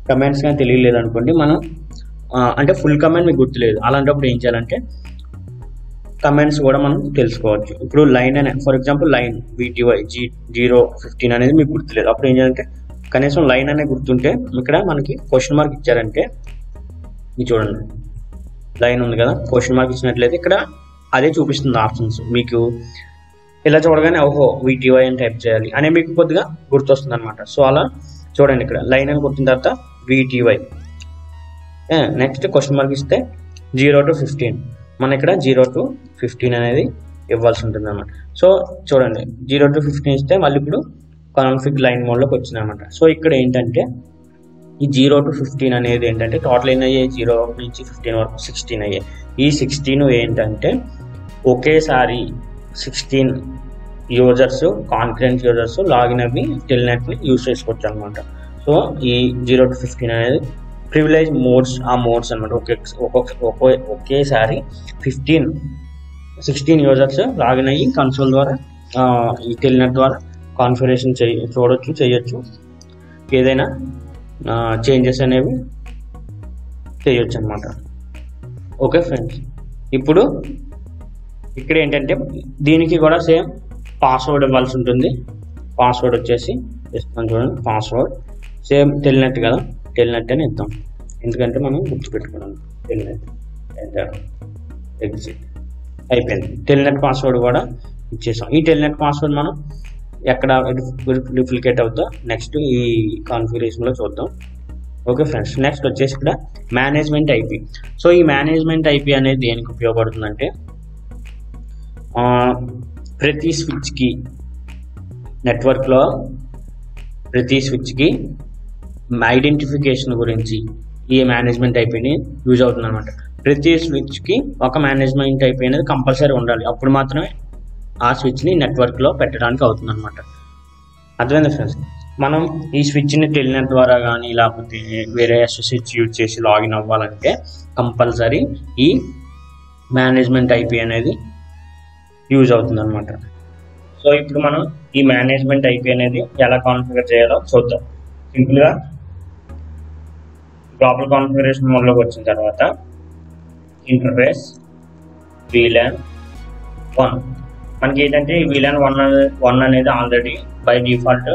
S1: కమెంట్స్ కానీ తెలియలేదు అనుకోండి మనం ఆ, అంటే ఫుల్ కమెంట్ మీకు గుర్తులేదు అలాంటప్పుడు ఏం చేయాలంటే కమెంట్స్ కూడా మనం తెలుసుకోవచ్చు ఇప్పుడు లైన్ అనే for example line BTY G zero fifteen అనేది మీకు గుర్తులేదు అప్పుడు ఏం చేయాలంటే కనీసం లైన్ అనే గుర్తుంటే ఇక్కడ మనకి క్వశ్చన్ మార్క్ ఇచ్చారంటే ఇది చూడండి లైన్ ఉంది కదా క్వశ్చన్ మార్క్ ఇచ్చినట్లయితే ఇక్కడ అదే చూపిస్తుంది ఆప్షన్స్ మీకు ఇలా చూడగానే ఓహో వీటీవై అని టైప్ చేయాలి అనే మీకు కొద్దిగా గుర్తొస్తుంది అనమాట సో అలా చూడండి ఇక్కడ లైన్ అని గుర్తిన తర్వాత వీటీవై నెక్స్ట్ క్వశ్చన్ మార్క్ ఇస్తే జీరో టు ఫిఫ్టీన్ మన ఇక్కడ జీరో టు ఫిఫ్టీన్ అనేది ఇవ్వాల్సి ఉంటుంది అనమాట సో చూడండి జీరో టు ఫిఫ్టీన్ ఇస్తే మళ్ళీ ఇప్పుడు కాన్ఫిగ్ లైన్ మోడ్లోకి వచ్చింది అనమాట సో ఇక్కడ ఏంటంటే ఈ జీరో టు ఫిఫ్టీన్ అనేది ఏంటంటే టోటల్ ఎన్ని అయ్యాయి జీరో నుంచి ఫిఫ్టీన్ వరకు సిక్స్టీన్ అయ్యాయి ఈ సిక్స్టీన్ ఏంటంటే ఒకేసారి sixteen users confidence users login అవి టెల్నెట్ని యూజ్ చేసుకోవచ్చు అనమాట సో ఈ జీరో టు ఫిఫ్టీన్ అనేది ప్రివిలేజ్ మోడ్స్ ఆ మోడ్స్ అనమాట ఒకే ఒక్కొక్క ఒక్కో ఒకేసారి ఫిఫ్టీన్ సిక్స్టీన్ యూజర్స్ లాగిన్ అయ్యి కన్సోల్ ద్వారా ఆ, ఈ టెల్నెట్ ద్వారా కాన్ఫిగరేషన్ చేయ చూడొచ్చు చేయొచ్చు ఏదైనా చేంజెస్ అనేవి చేయొచ్చు అనమాట ఓకే ఫ్రెండ్స్ ఇప్పుడు ఇక్కడ ఏంటంటే దీనికి కూడా సేమ్ పాస్వర్డ్ ఇవ్వాల్సి ఉంటుంది పాస్వర్డ్ వచ్చేసి ఇస్తాం చూడండి పాస్వర్డ్ సేమ్ టెల్నెట్ కదా టెల్నెట్ అని ఇద్దాం ఎందుకంటే మనం గుర్తుపెట్టుకున్నాం టెల్నెట్ ఎంటర్ ఎగ్జిట్ అయిపోయింది టెల్నెట్ పాస్వర్డ్ కూడా ఇచ్చేసాం ఈ టెల్నెట్ పాస్వర్డ్ మనం ఎక్కడ డూప్లికేట్ అవుతుందో నెక్స్ట్ ఈ కాన్ఫిగరేషన్లో చూద్దాం ఓకే ఫ్రెండ్స్ నెక్స్ట్ వచ్చేసి ఇక్కడ మేనేజ్మెంట్ ఐపీ సో ఈ మేనేజ్మెంట్ ఐపీ అనేది దేనికి ఉపయోగపడుతుందంటే ఆ, ప్రతి స్విచ్కి నెట్వర్క్లో ప్రతి స్విచ్కి ఐడెంటిఫికేషన్ గురించి ఈ మేనేజ్మెంట్ ఐపీని యూజ్ అవుతుంది అనమాట ప్రతి స్విచ్కి ఒక మేనేజ్మెంట్ ఐపీ అనేది కంపల్సరీ ఉండాలి అప్పుడు మాత్రమే ఆ స్విచ్ని నెట్వర్క్లో పెట్టడానికి అవుతుంది అనమాట అర్థమైంది ఫ్రెండ్స్ మనం ఈ స్విచ్ని టెలినెట్ ద్వారా కానీ లేకపోతే వేరే స్విచ్ యూజ్ చేసి లాగిన్ అవ్వాలంటే కంపల్సరీ ఈ మేనేజ్మెంట్ ఐపీ అనేది యూజ్ అవుతుంది అనమాట సో ఇప్పుడు మనం ఈ మేనేజ్మెంట్ ఐపీ అనేది ఎలా కాన్ఫిగర్ చేయాలో చూద్దాం సింపుల్గా గ్లోబల్ కాన్ఫిగరేషన్ మోడ్లోకి వచ్చిన తర్వాత ఇంటర్ఫేస్ వీలాన్ వన్ మనకి ఏంటంటే ఈ వీలాన్ వన్ వన్ అనేది ఆల్రెడీ బై డిఫాల్ట్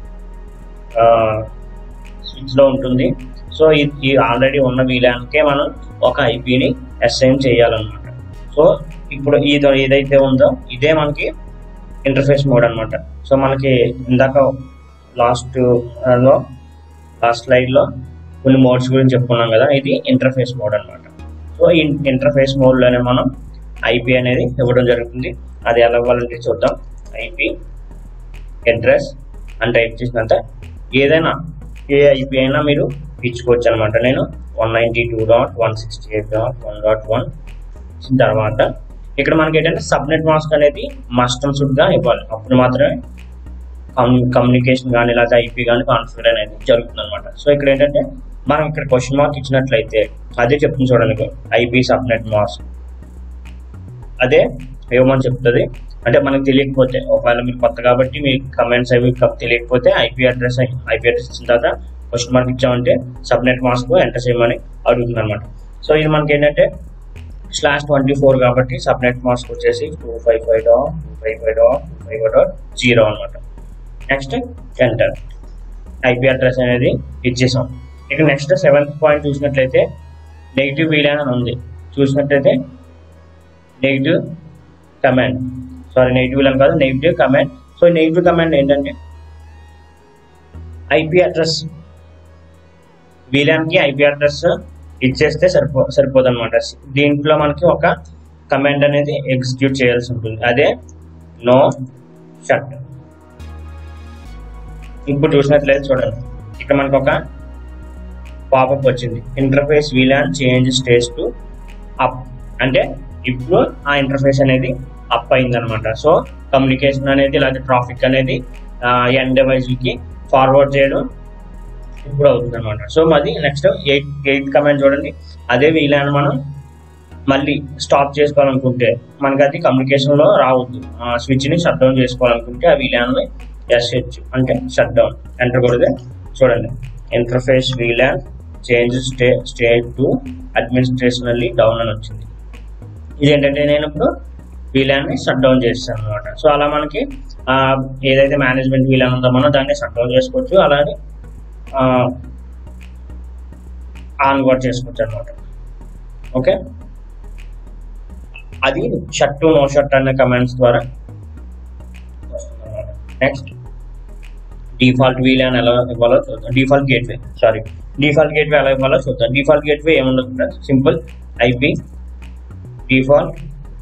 S1: స్విచ్లో ఉంటుంది సో ఈ ఆల్రెడీ ఉన్న వీలాన్కే మనం ఒక ఐపీని అసైన్ చేయాలన్నమాట సో ఇప్పుడు ఇది ఏదైతే ఉందో ఇదే మనకి ఇంటర్ఫేస్ మోడ్ అన్నమాట సో మనకి ఇందాక లాస్ట్ లో లాస్ట్ స్లైడ్లో కొన్ని మోడ్స్ గురించి చెప్పుకున్నాం కదా ఇది ఇంటర్ఫేస్ మోడ్ అన్నమాట సో ఈ ఇంటర్ఫేస్ మోడ్లోనే మనం ఐపీ అనేది ఇవ్వడం జరుగుతుంది అది ఎలా ఇవ్వాలంటే చూద్దాం ఐపీ అడ్రస్ అని టైప్ చేసినంత ఏదైనా ఏ ఐపీ అయినా మీరు ఇచ్చుకోవచ్చు అనమాట నేను one ninety two dot one sixty eight dot one dot one ఇచ్చిన తర్వాత ఇక్కడ మనకి ఏంటంటే సబ్నెట్ మాస్క్ అనేది మస్ట్ అండ్ షుడ్గా ఇవ్వాలి అప్పుడు మాత్రమే కమ్యూనికేషన్ కానీ లేకపోతే ఐపీ కానీ కాన్ఫిగర్ అనేది జరుగుతుంది అనమాట సో ఇక్కడ ఏంటంటే మనం ఇక్కడ క్వశ్చన్ మార్క్ ఇచ్చినట్లయితే అదే చెప్తుంది చూడండి ఐపీ సబ్నెట్ మాస్క్ అదే ఏమని చెప్తుంది అంటే మనకు తెలియకపోతే ఒకవేళ మీరు కొత్త కాబట్టి మీ కమెంట్స్ అవి క- తెలియకపోతే ఐపీ అడ్రస్ ఐపీ అడ్రస్ ఇచ్చిన తర్వాత క్వశ్చన్ మార్క్ ఇచ్చామంటే సబ్నెట్ మాస్క్ ఎంటర్ చేయమని అడుగుతుంది అనమాట సో ఇది మనకి ఏంటంటే స్లాష్ ట్వంటీ ఫోర్ కాబట్టి సబ్నెట్ మాస్క్ వచ్చేసి two five five dot two five five dot two five dot zero అనమాట నెక్స్ట్ ఎంటర్ ఐపీ అడ్రస్ అనేది ఇచ్చేసాం ఇక నెక్స్ట్ సెవెంత్ పాయింట్ చూసినట్లయితే నెగిటివ్ వీలాన్ అని ఉంది చూసినట్లయితే negative command sorry negative VLAN కాదు negative command so negative command ఏంటంటే ఐపీ అడ్రస్ వీలాన్కి ఐపీ అడ్రస్ ఇచ్చేస్తే సరిపో సరిపోదు అనమాట దీంట్లో మనకి ఒక కమాండ్ అనేది ఎగ్జిక్యూట్ చేయాల్సి ఉంటుంది అదే నో షట్ ఇప్పుడు చూసినట్లయితే చూడండి ఇక్కడ మనకు ఒక పాపప్ వచ్చింది interface VLAN change stage to up అంటే ఇప్పుడు ఆ ఇంటర్ఫేస్ అనేది అప్ అయింది అనమాట సో కమ్యూనికేషన్ అనేది లేదా ట్రాఫిక్ అనేది ఎన్ కి ఫార్వర్డ్ చేయడం ఇప్పుడు అవుతుంది అనమాట సో మాది నెక్స్ట్ ఎయిట్ ఎయిత్ కమెంట్ చూడండి అదే వీలాన్ మనం మళ్ళీ స్టాప్ చేసుకోవాలనుకుంటే మనకి అది కమ్యూనికేషన్ లో రావద్దు ఆ స్విచ్ ని షట్ డౌన్ చేసుకోవాలనుకుంటే ఆ వీలాన్ ఎస్హెచ్ అంటే షట్ డౌన్ ఎంటర్ కొడితే చూడండి interface VLAN change stay state to administrationally down అని వచ్చింది ఇదేంటంటే నేను ఇప్పుడు వీలాన్ని షట్ డౌన్ చేస్తాను అనమాట సో అలా మనకి ఆ, ఏదైతే మేనేజ్మెంట్ వీలాన్ ఉందో మనం దాన్ని షట్ డౌన్ చేసుకోవచ్చు అలాగే ఆన్ కూడా చేసుకోవచ్చు అనమాట ఓకే అది షట్ టు నో షట్ అనే కమాండ్స్ ద్వారా నెక్స్ట్ డిఫాల్ట్ వీలాన్ ఎలా ఇవ్వాలో చూద్దాం default gateway sorry default gateway ఎలా ఇవ్వాలో చూద్దాం డిఫాల్ట్ గేట్వే ఏముండదు friends simple IP default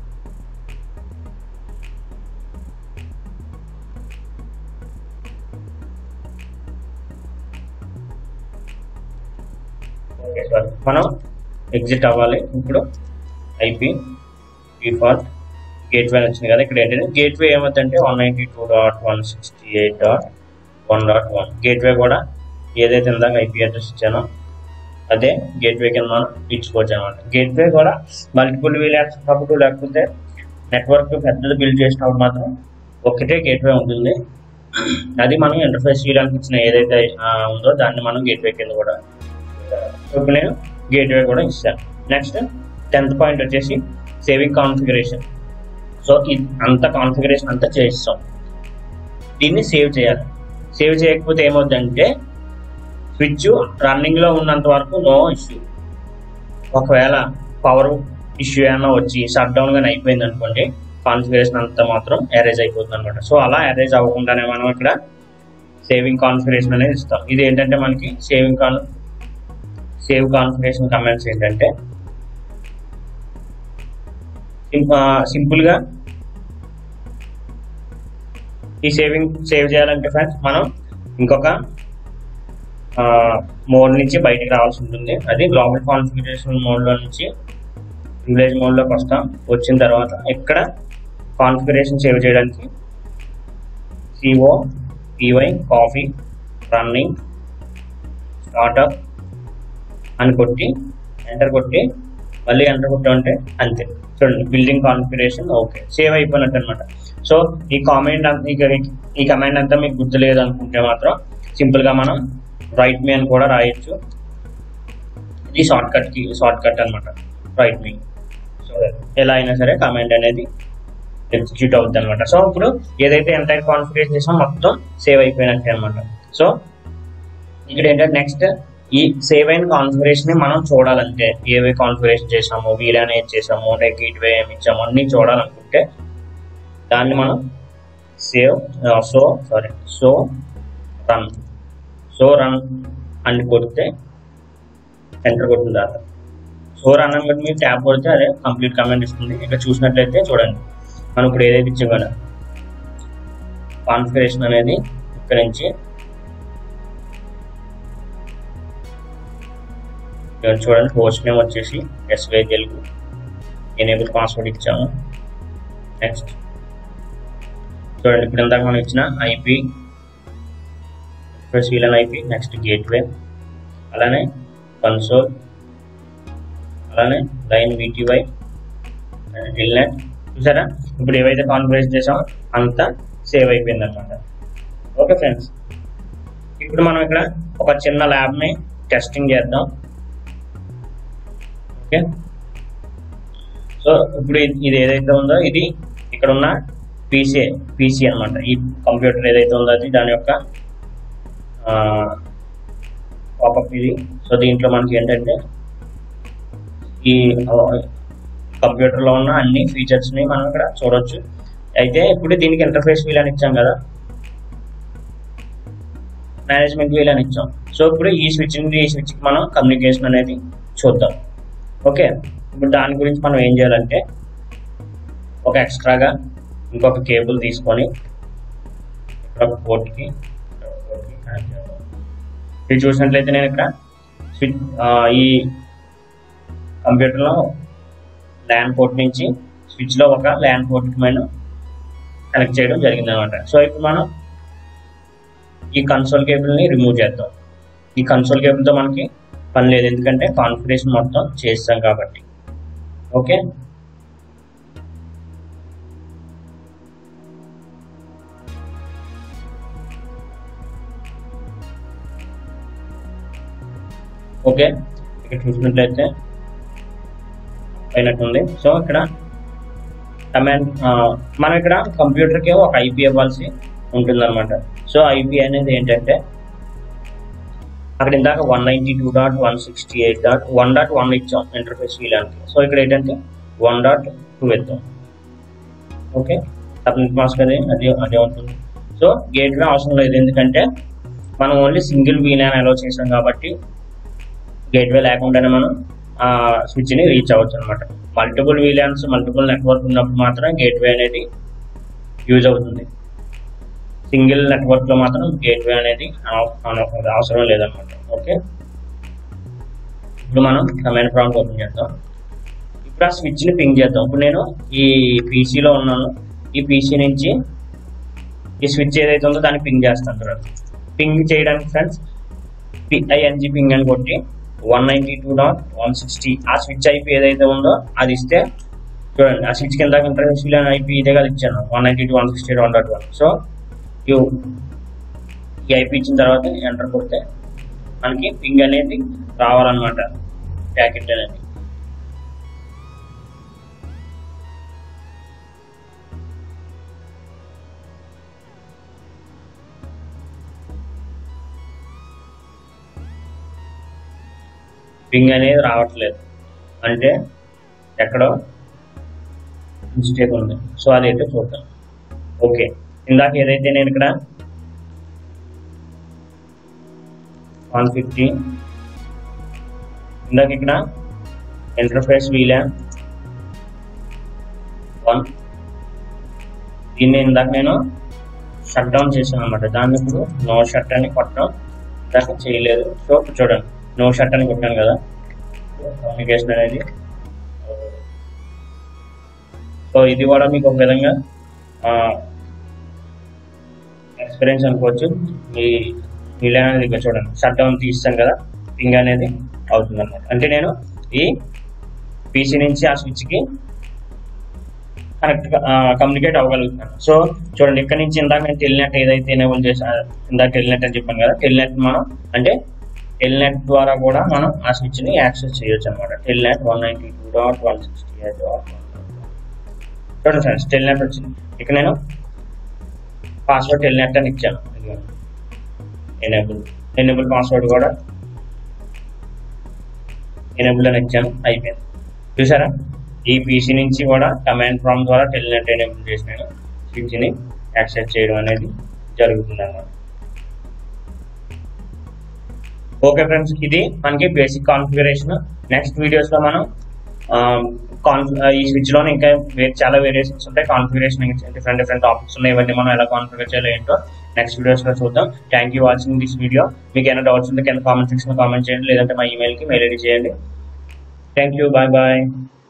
S1: okay sir మనం ఎగ్జిట్ అవ్వాలి ఇప్పుడు ఐపీ డిఫాల్ట్ గేట్వే అని వచ్చింది కదా ఇక్కడ ఏంటంటే గేట్వే ఏమవుతుందంటే one ninety two dot one sixty eight dot one dot one gateway కూడా ఏదైతే ఇందాక ఐపీ అడ్రస్ ఇచ్చానో అదే గేట్వే కింద మనం ఇచ్చుకోవచ్చు అనమాట గేట్వే కూడా మల్టిపుల్ వీలాక్స్ ఉన్నప్పుడు లేకపోతే నెట్వర్క్ పెద్దది బిల్డ్ చేసినప్పుడు మాత్రం ఒకటే గేట్వే ఉంటుంది అది మనం ఇంటర్ఫేస్ చేయడానికి ఇచ్చిన ఏదైతే ఆ, ఉందో దాన్ని మనం గేట్వే కింద కూడా ఇప్పుడు నేను గేట్వే కూడా ఇస్తాను నెక్స్ట్ టెన్త్ పాయింట్ వచ్చేసి సేవింగ్ కాన్ఫిగరేషన్ సో ఇది అంత కాన్ఫిగరేషన్ అంతా చేస్తాం దీన్ని సేవ్ చేయాలి సేవ్ చేయకపోతే ఏమవుతుందంటే స్విచ్ రన్నింగ్ లో ఉన్నంత వరకు నో ఇష్యూ ఒకవేళ పవర్ ఇష్యూ ఏమైనా వచ్చి షట్ డౌన్ గానే అయిపోయింది అనుకోండి కాన్ఫిగరేషన్ అంతా మాత్రం ఎరేజ్ అయిపోతుంది అనమాట సో అలా ఎరేజ్ అవ్వకుండానే మనం ఇక్కడ సేవింగ్ కాన్ఫిగరేషన్ అనేది ఇస్తాం ఇది ఏంటంటే మనకి saving con save configuration comments ఏంటంటే సింపుల్ గా ఈ సేవింగ్ సేవ్ చేయాలంటే ఫ్రెండ్స్ మనం ఇంకొక మోడ్ నుంచి బయటికి రావాల్సి ఉంటుంది అది గ్లోబల్ కాన్ఫిగరేషన్ మోడ్ లో నుంచి విలేజ్ మోడ్ లోకి వస్తాం వచ్చిన తర్వాత ఇక్కడ కాన్ఫిగరేషన్ సేవ్ చేయడానికి C O P Y copy running startup అని కొట్టి ఎంటర్ కొట్టి మళ్ళీ ఎంటర్ కొట్టామంటే అంతే చూడండి బిల్డింగ్ కాన్ఫిగరేషన్ ఓకే సేవ్ అయిపోయినట్టు అనమాట సో ఈ కామెంట్ ఈ కమాండ్ అంతా మీకు గుర్తులేదు అనుకుంటే మాత్రం సింపుల్ గా మనం రైట్ మీ అని కూడా రాయొచ్చు ఇది షార్ట్ కట్ కి షార్ట్ కట్ అనమాట రైట్ మీ సో ఎలా అయినా సరే కమాండ్ అనేది ఎగ్జిక్యూట్ అవుతుంది అనమాట సో ఇప్పుడు ఏదైతే ఎంటైర్ కాన్ఫిగరేషన్ చేసామో మొత్తం సేవ్ అయిపోయినట్టే అనమాట సో ఇక్కడ ఏంటంటే నెక్స్ట్ ఈ సేవ్ అయిన కాన్ఫిగరేషన్ ని మనం చూడాలంటే ఏవే కాన్ఫిగరేషన్ చేసాము వీలాన్ ఏం చేసాము నెగేట్ వే ఏమి ఇచ్చాము అన్ని చూడాలనుకుంటే దాన్ని మనం save so sorry so run so run అని కొడితే ఎంటర్ కొట్టిన తర్వాత సో రన్ అని బట్టి మీరు ట్యాప్ కొడితే అదే కంప్లీట్ కమెంట్ ఇస్తుంది ఇక్కడ చూసినట్లయితే చూడండి మనం ఇప్పుడు ఏదైతే ఇచ్చాం కదా కాన్ఫిగరేషన్ అనేది ఇక్కడ నుంచి ఇక్కడ చూడండి హోస్ట్ నేమ్ వచ్చేసి ఎస్వై తెలుగు ఎనేబుల్ పాస్వర్డ్ ఇచ్చాము నెక్స్ట్ చూడండి ఇప్పుడు ఇందాక మనం ఇచ్చిన ఐపీ సీలన్ ఐపీ నెక్స్ట్ గేట్వే అలానే కన్సోల్ అలానే లైన్ విటివై ఇల్నెట్ చూసారా ఇప్పుడు ఏవైతే కాన్ఫిగరేషన్ చేసామో అంతా సేవ్ అయిపోయింది అనమాట ఓకే ఫ్రెండ్స్ ఇప్పుడు మనం ఇక్కడ ఒక చిన్న ల్యాబ్ ని టెస్టింగ్ చేద్దాం ఓకే సో ఇప్పుడు ఇది ఇది ఏదైతే ఉందో ఇది ఇక్కడ ఉన్న పీసీ పీసీ అన్నమాట ఈ కంప్యూటర్ ఏదైతే ఉందో అది దాని యొక్క పాపప్ ఇది సో దీంట్లో మనకి ఏంటంటే ఈ కంప్యూటర్లో ఉన్న అన్ని ఫీచర్స్ని మనం ఇక్కడ చూడొచ్చు అయితే ఇప్పుడు దీనికి ఇంటర్ఫేస్ వీల్ అని ఇచ్చాం కదా మేనేజ్మెంట్ వీల్ అని ఇచ్చాం సో ఇప్పుడు ఈ స్విచ్ నుండి ఈ స్విచ్కి మనం కమ్యూనికేషన్ అనేది చూద్దాం ఓకే ఇప్పుడు దాని గురించి మనం ఏం చేయాలంటే ఒక ఎక్స్ట్రాగా ఇంకొక కేబుల్ తీసుకొని ఇక్కడ ఒక పోర్ట్కి ఇది చూసినట్లయితే నేను ఇక్కడ స్విచ్ ఈ కంప్యూటర్లో ల్యాండ్ పోర్ట్ నుంచి స్విచ్లో ఒక ల్యాండ్ పోర్ట్కి మనం కనెక్ట్ చేయడం జరిగింది అనమాట సో ఇప్పుడు మనం ఈ కన్సోల్ కేబుల్ని రిమూవ్ చేద్దాం ఈ కన్సోల్ కేబుల్తో మనకి పని లేదు ఎందుకంటే కాన్ఫిగరేషన్ మొత్తం చేస్తాం కాబట్టి ఓకే ఓకే ఇక్కడ చూసినట్లయితే అయినట్టుంది సో ఇక్కడ కమాండ్ మనం ఇక్కడ కంప్యూటర్కి ఒక ఐపీ ఇవ్వాల్సి ఉంటుందన్నమాట సో ఐపీ అనేది ఏంటంటే అక్కడ ఇందాక one ninety two dot one sixty eight dot one dot one ఇచ్చాం ఇంటర్ఫేస్ వీలానికి సో ఇక్కడ ఏంటంటే వన్ డాట్ టూ ఇద్దాం ఓకే సబ్మిట్ మాస్క్ అది అది అదే ఉంటుంది సో గేట్వే అవసరం లేదు ఎందుకంటే మనం ఓన్లీ సింగిల్ వీలాన్ అలో చేసాం కాబట్టి గేట్వే లేకుండానే మనం ఆ స్విచ్ని రీచ్ అవ్వచ్చు అనమాట మల్టిపుల్ వీలాన్స్ మల్టిపుల్ నెట్వర్క్ ఉన్నప్పుడు మాత్రమే గేట్వే అనేది యూజ్ అవుతుంది సింగిల్ నెట్వర్క్ లో మాత్రం గేట్వే అనేది అవ- అవ- అవసరం లేదనమాట ఓకే ఇప్పుడు మనం కమాండ్ ప్రాంప్ట్ ఓపెన్ చేద్దాం ఇప్పుడు ఆ స్విచ్ ని పింగ్ చేద్దాం ఇప్పుడు నేను ఈ PC లో ఉన్నాను ఈ పీసీ నుంచి ఈ స్విచ్ ఏదైతే ఉందో దాన్ని పింగ్ చేస్తాను తర్వాత పింగ్ చేయడానికి ఫ్రెండ్స్ పిఐఎన్జి పింగ్ అని కొట్టి one ninety two dot one sixty ఆ స్విచ్ ఐపీ ఏదైతే ఉందో అది ఇస్తే చూడండి ఆ స్విచ్ కింద ఇంటర్వ్యూస్ ఐపీ ఇదే కదా ఇచ్చాను one ninety two one sixty one dot one so you ఈ ఐపీ ఇచ్చిన తర్వాత ఎంటర్ కొడితే మనకి పింగ్ అనేది రావాలన్నమాట ప్యాకెట్ అనేది పింగ్ అనేది రావట్లేదు అంటే ఎక్కడో మిస్టేక్ ఉంది సో అదైతే చూద్దాం ఓకే ఇందాక ఏదైతే నేను ఇక్కడ వన్ ఫిఫ్టీ ఇందాక ఇక్కడ ఇంటర్ఫేస్ వీలా వన్ దీన్ని ఇందాక నేను షట్ డౌన్ చేశాను అనమాట దాన్ని ఇప్పుడు నో షట్ అని కొట్టడం ఇందాక చేయలేదు సో ఇప్పుడు చూడండి నో షట్ అని కొట్టాను కదా కమ్యూనికేషన్ అనేది సో ఇది కూడా మీకు ఒక విధంగా ఎక్స్పీరియన్స్ అనుకోవచ్చు మీ వీలైన అనేది ఇక్కడ చూడండి షట్ డౌన్ తీస్తాం కదా పింగ్ అనేది అవుతుంది అనమాట అంటే నేను ఈ పీసీ నుంచి ఆ స్విచ్కి కనెక్ట్ కమ్యూనికేట్ అవ్వగలుగుతాను సో చూడండి ఇక్కడ నుంచి ఇందాక నేను టెలినెట్ ఏదైతే ఎనేబుల్ చేసా ఇందాక టెలినెట్ అని చెప్పాను కదా టెలినెట్ మనం అంటే టెలినెట్ ద్వారా కూడా మనం ఆ స్విచ్ ని యాక్సెస్ చేయొచ్చు అనమాట telnet one ninety two dot one sixty eight dot చూడండి ఫ్రెండ్స్ టెలినెట్ వచ్చింది ఇక్కడ నేను పాస్వర్డ్ టెలినెట్ అని ఇచ్చాను ఎనేబుల్ ఎనేబుల్ పాస్వర్డ్ కూడా ఎనేబుల్ అని ఇచ్చాను అయిపోయింది చూసారా ఈ పీసీ నుంచి కూడా కమాండ్ ప్రాంప్ట్ ద్వారా టెలినెట్ ఎనేబుల్ చేసిన స్విచ్ ని యాక్సెస్ చేయడం అనేది జరుగుతుంది అన్నమాట ఓకే ఫ్రెండ్స్ ఇది మనకి బేసిక్ కాన్ఫిగరేషన్ నెక్స్ట్ వీడియోస్ లో మనం ఆ, కాన్- ఆ, ఈ స్విచ్ లోనే ఇంకా వే- చాలా వేరియేషన్స్ ఉంటాయి కాన్ఫిగరేషన్ డిఫరెంట్ డిఫరెంట్ టాపిక్స్ ఉన్నాయి ఇవన్నీ మనం ఎలా కాన్ఫిగర్ చేయాలో ఏంటో నెక్స్ట్ వీడియోస్ లో చూద్దాం thank you watching this video మీకు ఏమైనా డౌట్స్ ఉంటే కింద కామెంట్ సెక్షన్ లో కామెంట్ చేయండి లేదంటే మా ఈమెయిల్ కి మెయిల్ ఐడి చేయండి థ్యాంక్ యూ బాయ్ బాయ్